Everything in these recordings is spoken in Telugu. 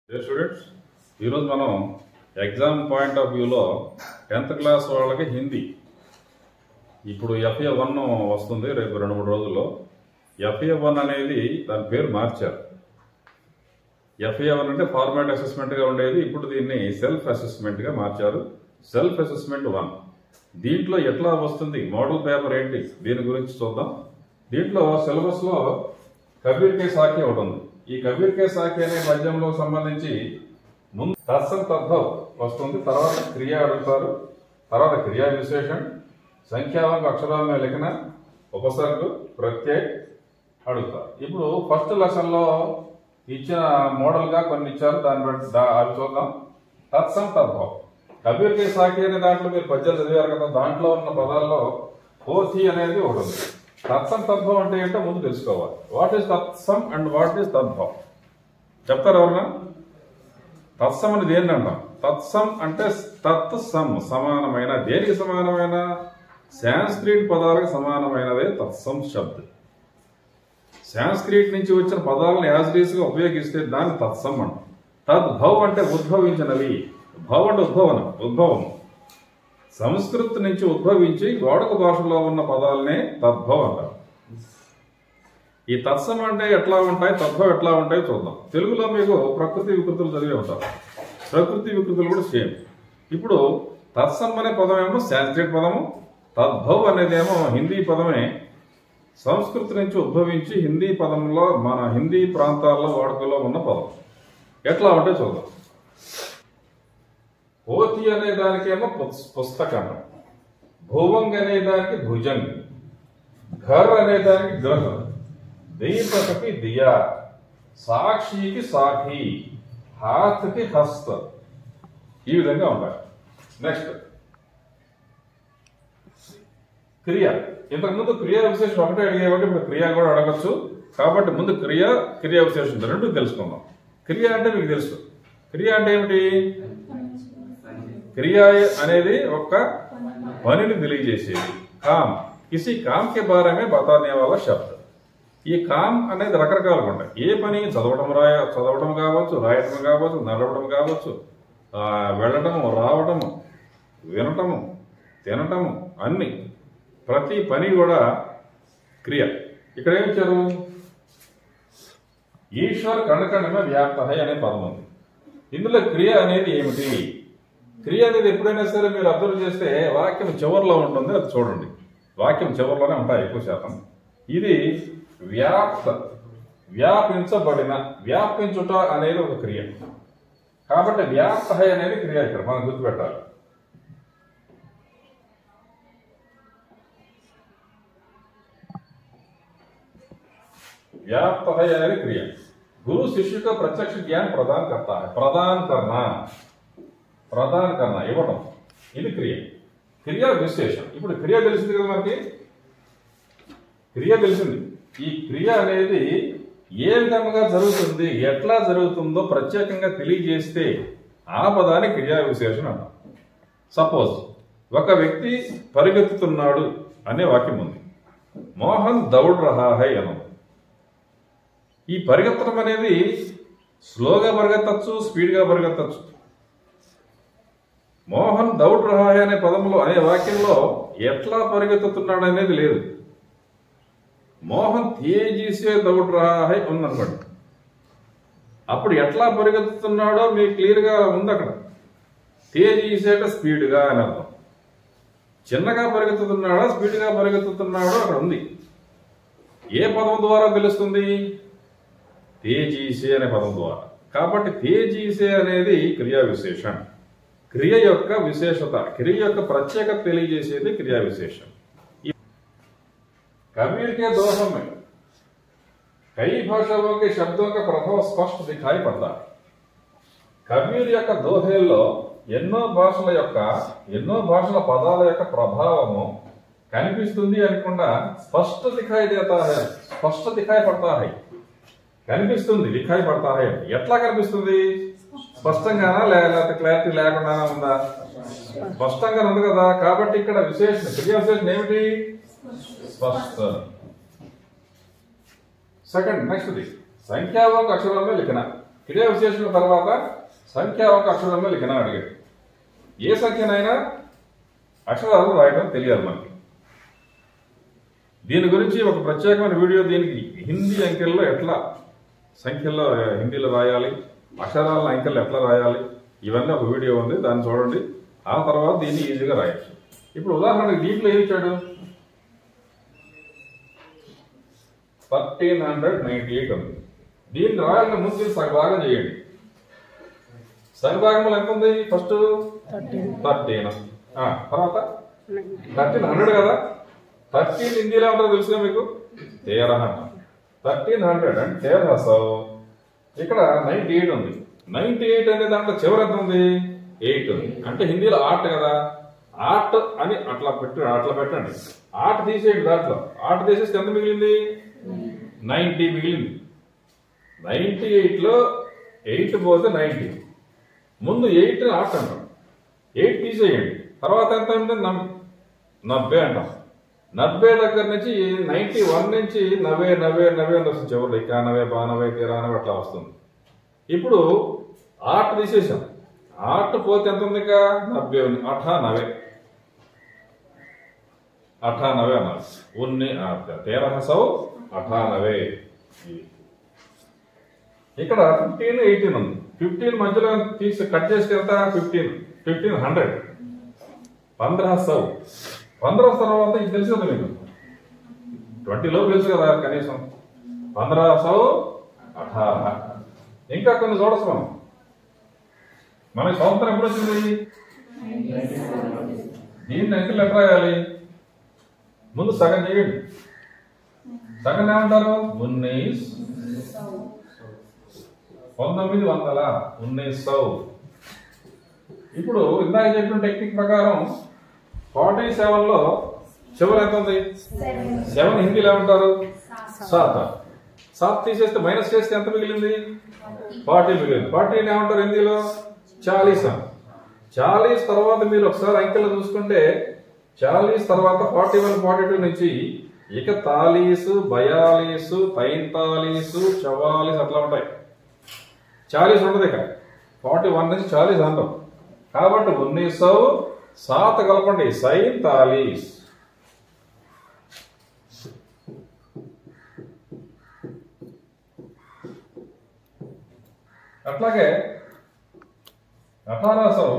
డియర్ స్టూడెంట్స్ ఈరోజు మనం ఎగ్జామ్ పాయింట్ ఆఫ్ వ్యూలో టెన్త్ క్లాస్ వాళ్ళకి హిందీ ఇప్పుడు ఎఫ్ఏ వన్ వస్తుంది రేపు రెండు మూడు రోజుల్లో ఎఫ్ఏ వన్ అనేది దాని పేరు మార్చారు ఎఫ్ఏ వన్ అంటే ఫార్మాట్ అసెస్మెంట్గా ఉండేది ఇప్పుడు దీన్ని సెల్ఫ్ అసెస్మెంట్గా మార్చారు సెల్ఫ్ అసెస్మెంట్ వన్ దీంట్లో ఎట్లా వస్తుంది మోడల్ పేపర్ ఏంటి దీని గురించి చూద్దాం దీంట్లో సిలబస్లో కబీర్ కే సాఖి ఒకటి ఉంది ఈ కబీర్ కే సాఖి అనే పద్యంలో సంబంధించి ముందు తత్సం తద్భవ్ వస్తుంది తర్వాత క్రియ అడుగుతారు తర్వాత క్రియా విశేషం సంఖ్యావంక అక్షరాలను లిఖన ఉపసర్గు ప్రత్యయ్ అడుగుతారు ఇప్పుడు ఫస్ట్ లెసన్ లో ఇచ్చిన మోడల్ గా కొన్ని ఇచ్చారు దాన్ని బట్టి దా- అవి చూద్దాం తత్సం తద్భవం కబీర్ కే సాఖి అనే దాంట్లో మీరు పద్యాలు చదివారు కదా దాంట్లో ఉన్న పదాల్లో పోథి అనేది ఒకటి ఉంది తత్సం తద్భవం అంటే ఏంటో ముందు తెలుసుకోవాలి వాట్ ఈస్ తత్సం అండ్ వాట్ ఈస్ తద్భవం చెప్తారు ఎవరన్నా తత్సం అని దేన్ని అంటాం తత్సం అంటే తత్ సమ్ సమానమైన దేనికి సమానమైన సాంస్క్రిట్ పదాలకు సమానమైనదే తత్సం శబ్ద్ సాంస్క్రిట్ నుంచి వచ్చిన పదాలను యాజ్ గా ఉపయోగిస్తే దాన్ని తత్సం అంటాం తద్భవ్ అంటే ఉద్భవించినవి భవ్ అంటే ఉద్భవనం ఉద్భవం సంస్కృత్ నుంచి ఉద్భవించి గోడక భాషలో ఉన్న పదాలనే తద్భవ్ అంటారు ఈ తత్సం అంటే ఎట్లా ఉంటాయి తద్భవం ఎట్లా ఉంటాయి చూద్దాం తెలుగులో మీకు ప్రకృతి వికృతులు చదివే ఉంటారు ప్రకృతి వికృతులు కూడా సేమ్ ఇప్పుడు తత్సం అనే పదం ఏమో సాంస్క్రిట్ పదము తద్భవ్ అనేదేమో హిందీ పదమే సంస్కృతి నుంచి ఉద్భవించి హిందీ పదంలో మన హిందీ ప్రాంతాల్లో వాడుకలో ఉన్న పదం ఎట్లా ఉంటే చూద్దాం పోతి అనే దానికేమో పుస్- పుస్తకం భువంగ్ అనే దానికి భుజంగ్ ఘర్ అనే దానికి గ్రహం దీపకకి దియా సాక్షికి సాఖి హాత్కి హస్త ఈ విధంగా ఉంటాయి నెక్స్ట్ క్రియ ఇంతకు ముందు క్రియా విశేషం ఒకటే అడిగేవాటి ఇప్పుడు క్రియ కూడా అడగచ్చు కాబట్టి ముందు క్రియ క్రియా విశేషం రెండు తెలుసుకుందాం క్రియ అంటే మీకు తెలుసు క్రియ అంటే ఏమిటి క్రియ అనేది ఒక పనిని తెలియజేసేది కామ్ కిసి కామ్ కే బారే మే బతానే వాళ్ళ శబ్దం ఈ కామ్ అనేది రకరకాలుగా ఉంటాయి ఏ పని చదవడం రాయ చదవడం కావచ్చు రాయటం కావచ్చు నడవడం కావచ్చు ఆ, వెళ్ళటము రావటము వినటము తినటము అన్ని ప్రతి పని కూడా క్రియ ఇక్కడ ఏమి ఇచ్చారు ఈశ్వర్ కణకణమే వ్యాప్త అనే పదం ఉంది ఇందులో క్రియ అనేది ఏమిటి క్రియ అనేది ఎప్పుడైనా సరే మీరు అబ్జర్వ్ చేస్తే వాక్యం చివరిలో ఉంటుంది అది చూడండి వాక్యం చివరిలోనే ఉంటాయి ఎక్కువ శాతం ఇది వ్యాప్త వ్యాపించబడిన వ్యాపించుట అనేది ఒక క్రియ కాబట్టి వ్యాప్త అనేది క్రియ ఇక్కడ మనం గుర్తుపెట్టాలి व्याप्त है यानी क्रिया गुरु शिष्य का प्रत्यक्ष ज्ञान प्रदान करता है प्रदान करना ప్రదాన్ కన్నా ఇవ్వటం ఇది క్రియ క్రియ విశేషం ఇప్పుడు క్రియ తెలిసింది కదా మనకి క్రియ తెలిసింది ఈ క్రియ అనేది ఏ విధంగా జరుగుతుంది ఎట్లా జరుగుతుందో ప్రత్యేకంగా తెలియజేస్తే ఆ పదాన్ని క్రియా విశేషం అంటాం సపోజ్ ఒక వ్యక్తి పరిగెత్తుతున్నాడు అనే వాక్యం ఉంది మోహన్ దౌడ్ రహా హై అన్నది ఈ పరిగెత్తడం అనేది స్లోగా పరిగెత్తచ్చు స్పీడ్గా పరిగెత్తచ్చు మోహన్ దౌడ్ రహాయ్ అనే పదంలో అనే వాక్యంలో ఎట్లా పరిగెత్తుతున్నాడు అనేది లేదు మోహన్ తేజీసే దౌడ్ రహాయ్ ఉందనుకోండి అప్పుడు ఎట్లా పరిగెత్తుతున్నాడో మీకు క్లియర్గా ఉంది అక్కడ తేజీసేట స్పీడ్గా అని అర్థం చిన్నగా పరిగెత్తుతున్నాడా స్పీడ్గా పరిగెత్తుతున్నాడో అక్కడ ఉంది ఏ పదం ద్వారా తెలుస్తుంది తేజీసే అనే పదం ద్వారా కాబట్టి తేజీసే అనేది క్రియా విశేషం క్రియ యొక్క విశేషత క్రియ యొక్క ప్రత్యేకత తెలియజేసేది క్రియా విశేషం ఈ- कबीर के दोहों में कई भाषाओं के शब्दों का प्रभाव स्पष्ट दिखाई पड़ता है కబీర్ యొక్క దోహేల్లో ఎన్నో భాషల యొక్క ఎన్నో భాషల పదాల యొక్క ప్రభావము కనిపిస్తుంది అనకుండా స్పష్ట దిఖాయి దేతా హై స్పష్ట దిఖాయి పడతా హై కనిపిస్తుంది దిఖాయి పడతా హై ఎట్లా కనిపిస్తుంది స్పష్టంగానా లే- లేకపోతే క్లారిటీ లేకుండానా ఉందా స్పష్టంగా ఉంది కదా కాబట్టి ఇక్కడ విశేషణ క్రియా విశేషణ ఏమిటి స్పష్ట సెకండ్ నెక్స్ట్ ది సంఖ్యావాక అక్షరాల్లో లిఖన క్రియా విశేషణ తర్వాత సంఖ్య ఒక అక్షరంలో లిఖన అడిగాడు ఏ సంఖ్యనైనా అక్షరాలు రాయడం తెలియాలి మనకి దీని గురించి ఒక ప్రత్యేకమైన వీడియో దీనికి హిందీ అంకెల్లో ఎట్లా సంఖ్యల్లో ఆ, హిందీలో రాయాలి అక్షరాల అంకెల్లో ఎట్లా రాయాలి ఇవన్నీ ఒక వీడియో ఉంది దాన్ని చూడండి ఆ తర్వాత దీన్ని ఈజీగా రాయొచ్చు ఇప్పుడు ఉదాహరణకి దీంట్లో ఏమి ఇచ్చాడు థర్టీన్ హండ్రెడ్ నైన్టీ ఎయిట్ ఉంది దీన్ని రాయాలని ముందు దీన్ని సగభాగం చేయండి సగభాగంలో ఎంత ఉంది ఫస్ట్ థర్టీన్ తర్వాత థర్టీన్ హండ్రెడ్ కదా థర్టీన్ హిందీలో ఉంటుందో తెలుసుగా మీకు తేరహ థర్టీన్ హండ్రెడ్ అండ్ తేరహ సో ఇక్కడ నైన్టీ ఎయిట్ ఉంది నైన్టీ ఎయిట్ అనే దాంట్లో చివరి ఎంత ఉంది ఎయిట్ ఉంది అంటే హిందీలో ఆర్ట్ కదా ఆర్ట్ అని అట్లా పెట్టు అట్లా పెట్టండి ఆర్ట్ తీసేయండి దాంట్లో ఆర్ట్ తీసేస్తే ఎంత మిగిలింది నైన్టీ మిగిలింది నైన్టీ ఎయిట్లో ఎయిట్ పోతే నైన్టీ ముందు ఎయిట్ ఆర్ట్ అంటాం ఎయిట్ తీసేయండి తర్వాత ఎంత ఉంటుంది నమ్- నబ్బే అంటాం నబ్బే దగ్గర నుంచి నైన్టీ వన్ నుంచి నవే నవే నవే అని వస్తుంది చివరిలో ఇకానవే బానవే తిరానవే అట్లా వస్తుంది ఇప్పుడు ఆర్ట్ తీసేసాం ఆర్ట్ పోతే ఎంత ఉంది ఇక నబ్బే ఉంది అఠా నవే అఠానవే అన్నారు ఉన్ని తేరహ సౌ అఠానవే ఇది. ఇక్కడ ఫిఫ్టీన్ ఎయిటీన్ ఉంది ఫిఫ్టీన్ మధ్యలో తీసి కట్ చేస్తే ఎంత ఫిఫ్టీన్ ఫిఫ్టీన్ హండ్రెడ్ పంద్రహ సౌ పంద్రహ తర్వాత ఇది తెలుసు కదా మీకు ట్వంటీలో తెలుసు కదా కనీసం పంద్రహ సౌ అఠారహ ఇంకా కొన్ని చూడొచ్చు మనం మనకి సంవత్సరం ఎప్పుడు వచ్చింది దీన్ని అంకెలు ఎట్లా రాయాలి ముందు సగం చేయండి సగం ఏమంటారు ఉన్నీస్ పంతొమ్మిది వందల ఉన్నీస్ సౌ ఇప్పుడు ఇందాక చెప్పిన టెక్నిక్ ప్రకారం ఫార్టీ సెవెన్ లో చివరి ఎంత ఉంది సెవెన్ హిందీలో ఏమంటారు సాత్ సాత్ తీసేస్తే మైనస్ చేస్తే ఎంత మిగిలింది ఫార్టీ మిగిలింది ఫార్టీ ఏమంటారు హిందీలో చాలీస్ అని చాలీస్ తర్వాత మీరు ఒకసారి అంకెలు చూసుకుంటే చాలీస్ తర్వాత ఫార్టీ వన్ ఫార్టీ టూ నుంచి ఇక తాలీసు బయాలీసు తైంతాలీసు చవాలీస్ అట్లా ఉంటాయి చాలీస్ ఉండదు ఇక ఫార్టీ వన్ నుంచి చాలీస్ అంటాం కాబట్టి ఉన్నీస్ సాత కలపండి సైన్ తాలీస్ అట్లాగే అఠారాసౌ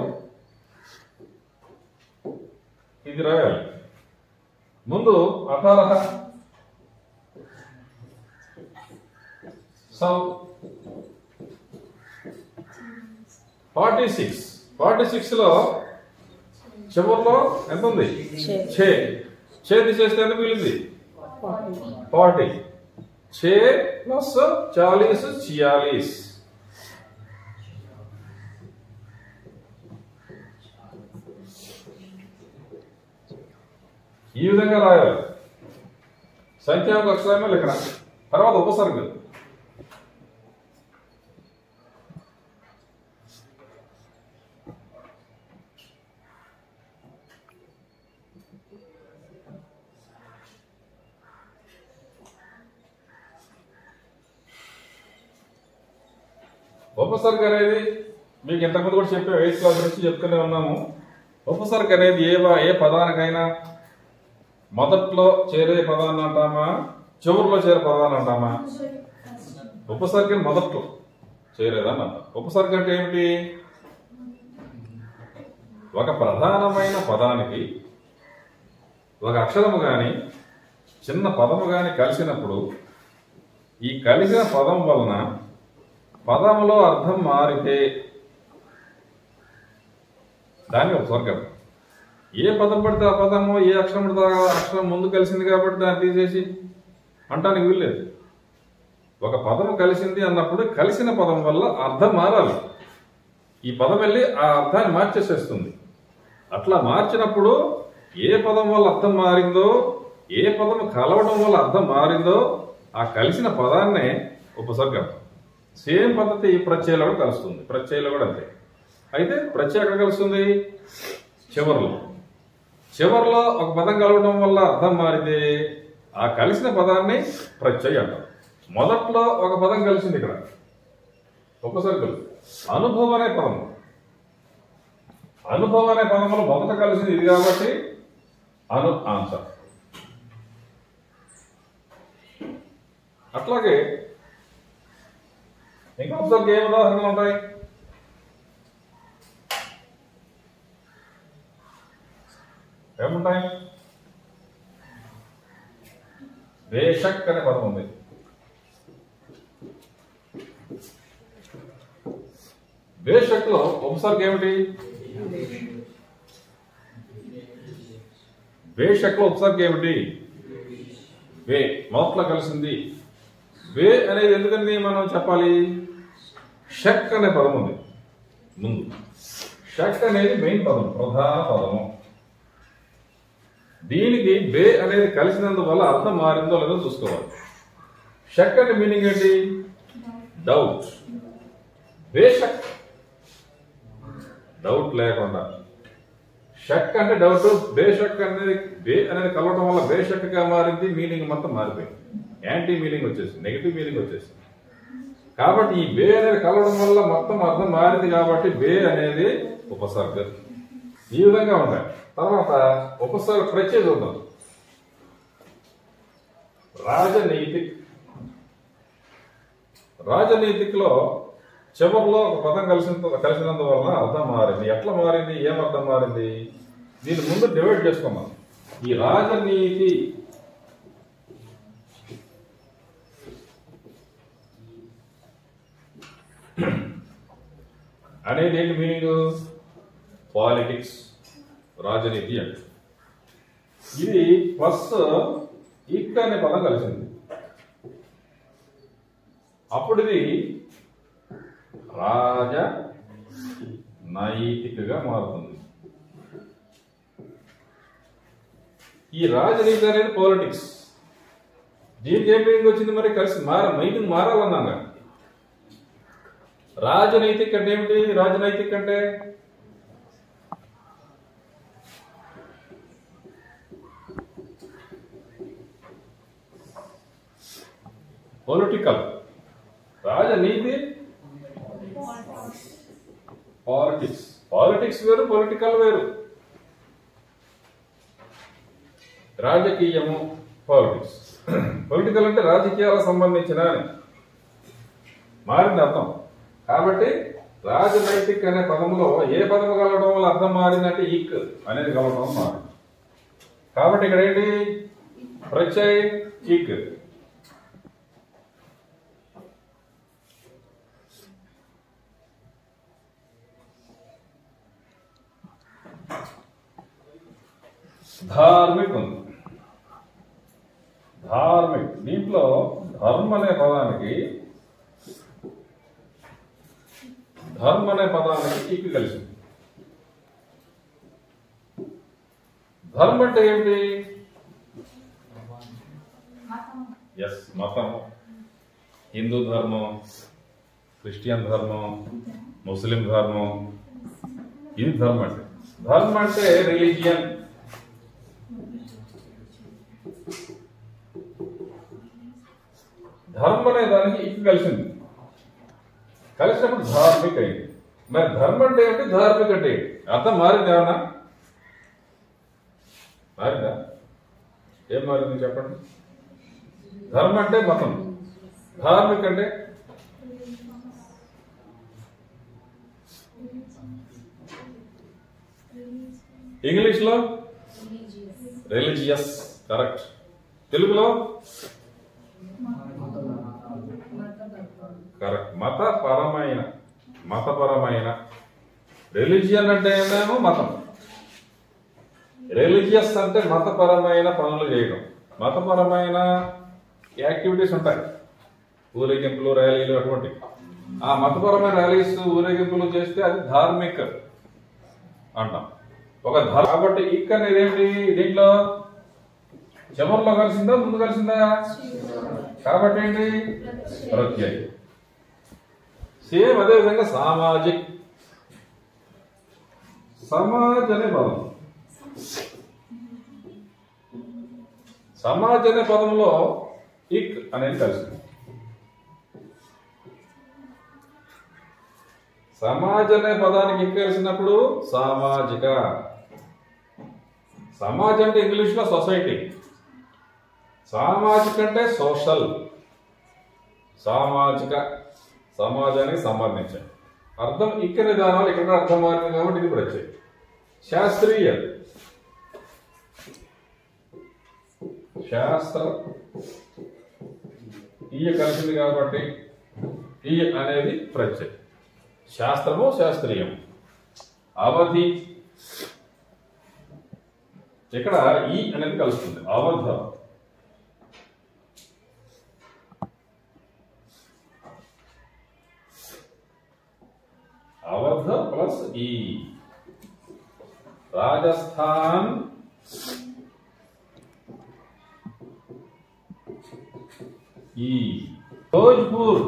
ఇది రాయాలి ముందు అఠారహ సౌ ఫార్టీ సిక్స్ ఫార్టీ సిక్స్ లో చివరిలో ఎంత ఉంది ఛే ఛే తీసేస్తే ఎంత మిగిలింది ఫార్టీ ఛే ప్లస్ చాలీస్ చియాలీస్ ఈ విధంగా రాయాలి సంఖ్యాక అక్షరమే లెక్కన తర్వాత ఉపసర్గలు ఉపసర్గ అనేది మీకు ఇంతకుముందు కూడా చెప్పాం ఎయిత్ క్లాస్ నుంచి చెప్తూనే ఉన్నాము ఉపసర్గ అనేది ఏ వా- ఏ పదానికైనా మొదట్లో చేరే పదాన్ని అంటామా చివరిలో చేరే పదాన్ని అంటామా ఉపసర్గ మొదట్లో చేరేదని అంటాం ఉపసర్గ అంటే ఏమిటి ఒక ప్రధానమైన పదానికి ఒక అక్షరము గాని చిన్న పదము గాని కలిసినప్పుడు ఈ కలిసిన పదం వలన పదములో అర్థం మారితే దాన్ని ఉపసర్గం ఏ పదం పడితే ఆ పదము ఏ అక్షరం పడితే ఆ అక్షరం ముందు కలిసింది కాబట్టి దాన్ని తీసేసి అంటానికి వీల్లేదు ఒక పదము కలిసింది అన్నప్పుడు కలిసిన పదం వల్ల అర్థం మారాలి ఈ పదం వెళ్ళి ఆ అర్థాన్ని మార్చేసేస్తుంది అట్లా మార్చినప్పుడు ఏ పదం వల్ల అర్థం మారిందో ఏ పదము కలవడం వల్ల అర్థం మారిందో ఆ కలిసిన పదాన్నే ఉపసర్గం సేమ్ పద్ధతి ఈ ప్రత్యయంలో కూడా కలుస్తుంది ప్రత్యయంలో కూడా అంతే అయితే ప్రత్యయం ఎక్కడ కలుస్తుంది చివరిలో చివరిలో ఒక పదం కలవడం వల్ల అర్థం మారితే ఆ కలిసిన పదాన్ని ప్రత్యయ అంటాం మొదట్లో ఒక పదం కలిసింది ఇక్కడ ఉపసర్గలు అనుభవం అనే పదం అనుభవం అనే పదంలో మొదట కలిసింది ఇది కాబట్టి అను ఆన్సర్ అట్లాగే ఇంకా ఉపసర్గ ఏ ఉదాహరణలు ఉంటాయి ఏముంటాయి బేషక్ అనే పదం ఉంది బేషక్ లో ఉపసర్గ ఏమిటి బేషక్ లో ఉపసర్గ ఏమిటి వే మొదట్లో కలిసింది వే అనేది ఎందుకని మనం చెప్పాలి షక్ అనే పదం ఉంది ముందు షక్ అనేది మెయిన్ పదం ప్రధాన పదము దీనికి బే అనేది కలిసినందువల్ల అర్థం మారిందో లేదో చూసుకోవాలి షక్ అంటే మీనింగ్ ఏంటి డౌట్ బేషక్ డౌట్ లేకుండా షక్ అంటే డౌట్ బేషక్ అనేది బే అనేది కలవడం వల్ల బేషక్ గా మారింది మీనింగ్ మొత్తం మారిపోయింది యాంటీ మీనింగ్ వచ్చేసింది నెగిటివ్ మీనింగ్ వచ్చేసింది కాబట్టి ఈ బే అనేది కలవడం వల్ల మొత్తం అర్థం మారింది కాబట్టి బే అనేది ఉపసర్గ ఈ విధంగా ఉంటాయి తర్వాత ఉపసర్గ ప్రత్యేక చూద్దాం రాజనీతిక్ రాజనీతిక్ లో చివరిలో ఒక పదం కలిసిన కలిసినందువలన అర్థం మారింది ఎట్లా మారింది ఏం అర్థం మారింది దీని ముందు డివైడ్ చేసుకున్నాం ఈ రాజనీతి అనేది ఏంటి మీనింగ్ పాలిటిక్స్ రాజనీతి అంటే ఇది ఫస్ట్ ఇక్ అనే పదం కలిసింది అప్పుడు ఇది రాజ నైతికగా మారుతుంది ఈ రాజనీతి అనేది పాలిటిక్స్ దీనికి ఏం మీనింగ్ వచ్చింది మరి కలిసి మార మీనింగ్ మారాలన్నాగా రాజనైతిక్ అంటే ఏమిటి రాజనైతిక్ అంటే పొలిటికల్ రాజనీతి పాలిటిక్స్ పాలిటిక్స్ వేరు పొలిటికల్ వేరు రాజకీయము పాలిటిక్స్ పొలిటికల్ అంటే రాజకీయాలకు సంబంధించిన అని మారింది అర్థం కాబట్టి రాజనైతిక్ అనే పదంలో ఏ పదము కలవడం వల్ల అర్థం మారిందంటే ఈక్ అనేది కలవడం మారింది కాబట్టి ఇక్కడ ఏంటి ప్రత్యయ్ ఈక్ ధార్మిక్ ఉంది ధార్మిక్ దీంట్లో ధర్మ అనే పదానికి ధర్మ అనే పదానికి ఈక్ కలిసింది ధర్మ అంటే ఏమిటి ఎస్ మతం హిందూ ధర్మం క్రిస్టియన్ ధర్మం ముస్లిం ధర్మం ఇది ధర్మం అంటే ధర్మం అంటే రిలీజియన్ ధర్మం అనే దానికి ఇక్ కలిసింది కలిసినప్పుడు ధార్మిక అయింది మరి ధర్మం అంటే ఏంటి ధార్మిక అంటే ఏంటి అర్థం మారింది ఏమన్నా మారిందా ఏం మారింది చెప్పండి ధర్మం అంటే మతం ధార్మిక అంటే ఇంగ్లీష్ లో రిలీజియస్ కరెక్ట్ తెలుగులో కరెక్ట్ మతపరమైన మతపరమైన రిలీజియన్ అంటే ఏమేమో మతం రిలీజియస్ అంటే మతపరమైన పనులు చేయడం మతపరమైన యాక్టివిటీస్ ఉంటాయి ఊరేగింపులు ర్యాలీలు అటువంటి ఆ మతపరమైన ర్యాలీస్ ఊరేగింపులు చేస్తే అది ధార్మిక అంటాం ఒక ధర్ కాబట్టి ఇక్ అనేది ఏంటి దీంట్లో చివరిలో కలిసిందా ముందు కలిసిందా కాబట్టి ఏంటి ప్రత్యయం సేమ్ అదే విధంగా సామాజిక్ సమాజ్ అనే పదం సమాజ్ అనే పదంలో ఇక్ అనేది కలిసింది సమాజ అనే పదానికి ఎక్కేసినప్పుడు సామాజిక సమాజ్ అంటే ఇంగ్లీష్ లో సొసైటీ సామాజిక అంటే సోషల్ సామాజిక సమాజానికి సంబంధించి అర్థం ఇక్కడ విధానాలు ఇక్కడ అర్థం మారింది కాబట్టి ఇది ఇప్పుడు వచ్చాయి శాస్త్రీయ శాస్త్ర ఈయ కలిసింది కాబట్టి ఈయ అనేది ప్రత్యయం శాస్త్రము శాస్త్రీయం అవధి ఇక్కడ ఈ అనేది కలుస్తుంది అవధ అవధ ప్లస్ ఈ రాజస్థాన్ ఈ భోజ్పూర్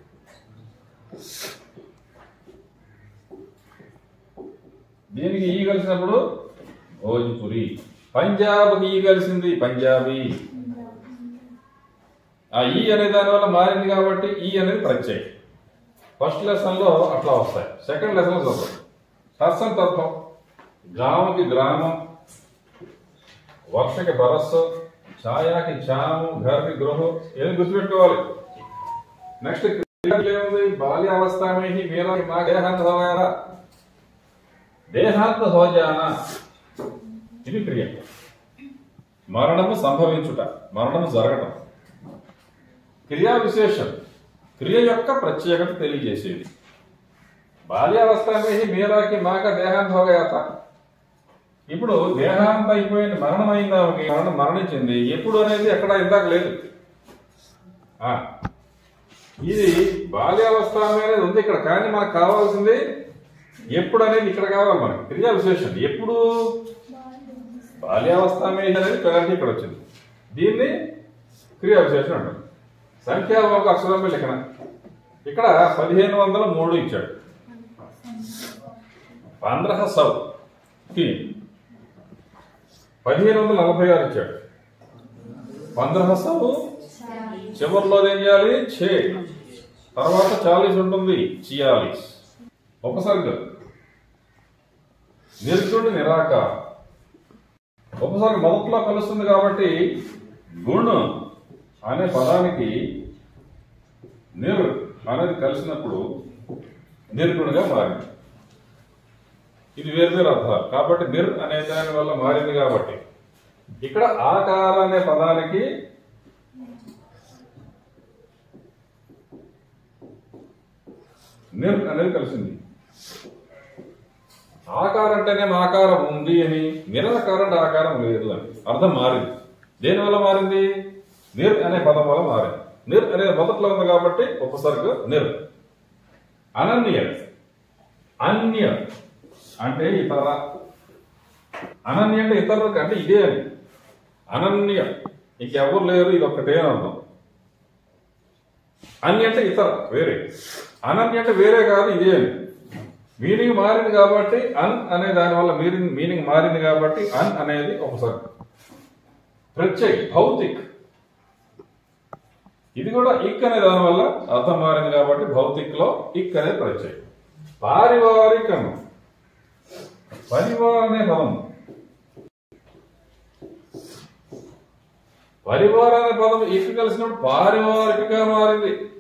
దీనికి ఈ కలిసినప్పుడు భోజ్పురి పంజాబ్కి ఈ కలిసింది పంజాబీ ఆ ఈ అనే దాని వల్ల మారింది కాబట్టి ఈ అనేది ప్రత్యయం ఫస్ట్ లెసన్ లో అట్లా వస్తాయి సెకండ్ లెసన్ లో చదువు తర్సం తత్వం గామకి గ్రామం వర్షకి బరస్సు ఛాయాకి ఛాము ఘర్కి గృహం ఏది గుర్తుపెట్టుకోవాలి నెక్స్ట్ ఏముంది బాల్యావస్థామేహి మీరా మా దేహాంత హోయారా దేహాంత హోజాన ఇది క్రియ మరణము సంభవించుట మరణము జరగటం క్రియా విశేషం క్రియ యొక్క ప్రత్యేకత తెలియజేసేది బాల్యావస్థామేహి మీరాకి మాక దేహాంత హోగయాత ఇప్పుడు దేహాంత అయిపోయింది మరణం అయిందా ఆమెకి? మరణం మరణించింది ఎప్పుడు అనేది ఎక్కడ ఇందాక లేదు ఆ, ఇది బాల్యావస్థ అనేది ఉంది ఇక్కడ కానీ మనకు కావాల్సింది ఎప్పుడు అనేది ఇక్కడ కావాలి మనకి క్రియా విశేషం ఎప్పుడు బాల్యావస్థ అనేది క్లారిటీ ఇక్కడ వచ్చింది దీన్ని క్రియా విశేషం అంటారు సంఖ్యావాక అక్షరం మీద లెక్కన ఇక్కడ పదిహేను వందల మూడు ఇచ్చాడు పంద్రహ సౌ తీన్ పదిహేను వందల నలభై ఆరు ఇచ్చాడు పంద్రహ సౌ చివరిలో ఏం చేయాలి చే తర్వాత చాలీస్ ఉంటుంది చియాలీస్ ఉపసర్గ నిర్గుణ్ నిరాకార ఉపసర్గ మొదట్లో కలుస్తుంది కాబట్టి గుణ్ అనే పదానికి నిర్ అనేది కలిసినప్పుడు నిర్గుణగా మారింది ఇది వేర్వేరు అర్థాలు కాబట్టి నిర్ అనే దాని వల్ల మారింది కాబట్టి ఇక్కడ ఆకార అనే పదానికి నిర్ అనేది కలిసింది ఆకారం అంటేనే ఆకారం ఉంది అని నిరాకారం అంటే ఆకారం లేదు అని అర్థం మారింది దేని వల్ల మారింది నిర్ అనే పదం వల్ల మారింది నిర్ అనేది మొదట్లో ఉంది కాబట్టి ఉపసర్గ నిర్ అనన్య అన్య అంటే ఇతర అనన్య అంటే ఇతరులకు అంటే ఇదే అని అనన్య ఇంకెవరు లేరు ఇది ఒక్కటే అని అర్థం అన్య అంటే ఇతర వేరే అనన్య అంటే వేరే కాదు ఇదే అని మీనింగ్ మారింది కాబట్టి అన్ అనే దాని వల్ల మీనింగ్ మీనింగ్ మారింది కాబట్టి అన్ అనేది ఒకసారి ప్రత్యేక్ భౌతిక్ ఇది కూడా ఇక్ అనే దాని వల్ల అర్థం మారింది కాబట్టి భౌతిక్ లో ఇక్ అనేది ప్రత్యేక్ పారివారికం పరివార్ అనే పదం పరివార్ అనే పదం ఇక్ కలిసినప్పుడు పారివారికగా మారింది